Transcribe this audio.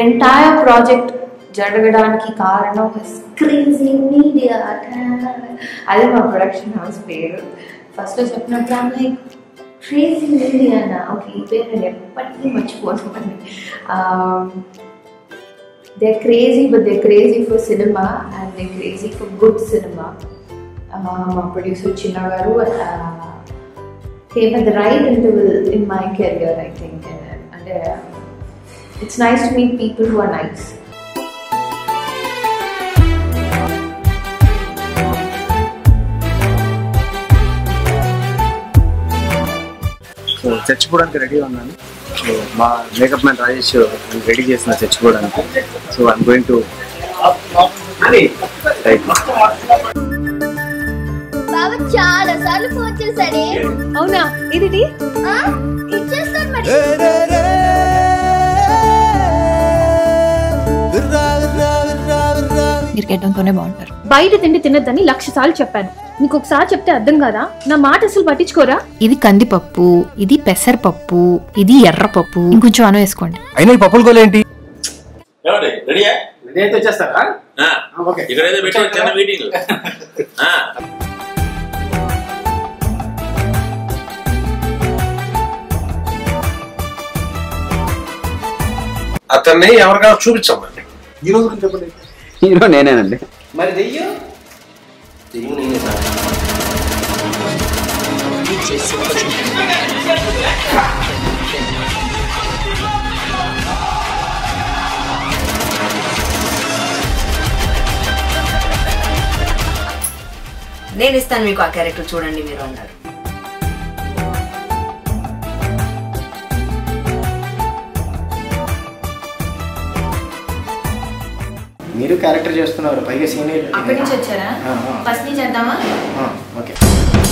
Entire project జరగడానికి కారణం crazy media అదే మా ప్రొడక్షన్ హౌస్ పేరు ఫస్ట్ లో చెప్పినప్పుడు ఆమె లైక్ క్రేజీ మీడియా అన్న ఓకే ఈ పేరు నేను ఎప్పటికీ మర్చిపోతున్నాను they crazy but they crazy for cinema and they crazy for good cinema మా ప్రొడ్యూసర్ చిన్న గారు came at the right interval in my career, I think. And, and uh, it's nice to meet people who are nice. So చచ్చిపోవడానికి ready ఉన్నాను so మా makeup man Rajesh ready చేసిన చచ్చిపోవడానికి so I'm going to write బాబా చాలా సార్లు phone చేశాడే అవునా ఇది ఆ? ఇచ్చేస్తాను మరి మీరు గెడ్డంతోనే బాగుంటారు బయట తిండి తినద్దని లక్ష సార్లు చెప్పాను నీకు ఒకసారి చెప్తే అర్థం కాదా నా మాట అసలు పట్టించుకోరా ఇది కందిపప్పు ఇది పెసరపప్పు ఇది ఎర్రపప్పు ఇంకొంచెం అను వేసుకోండి అయినా ఈ పప్పుల గోలేంటి ఏమండి రెడీయా రెడీ అయితే వచ్చేస్తారా ఆ, ఓకే ఇక్కడ ఏదో పెట్టి చిన్న మీటింగ్ ఆ, అతన్ని ఎవరికైనా చూపించమండి హీరో గురించి చెప్పండి హీరో నేనేనండి మరి దెయ్యం నేను ఇస్తాను మీకు ఆ క్యారెక్టర్ చూడండి మీరు అన్నారు మీరు క్యారెక్టర్ చేస్తున్నారు పైగా సీనియర్ అక్కడి నుంచి వచ్చారా ఫస్ట్ నుంచి చేద్దామా ఓకే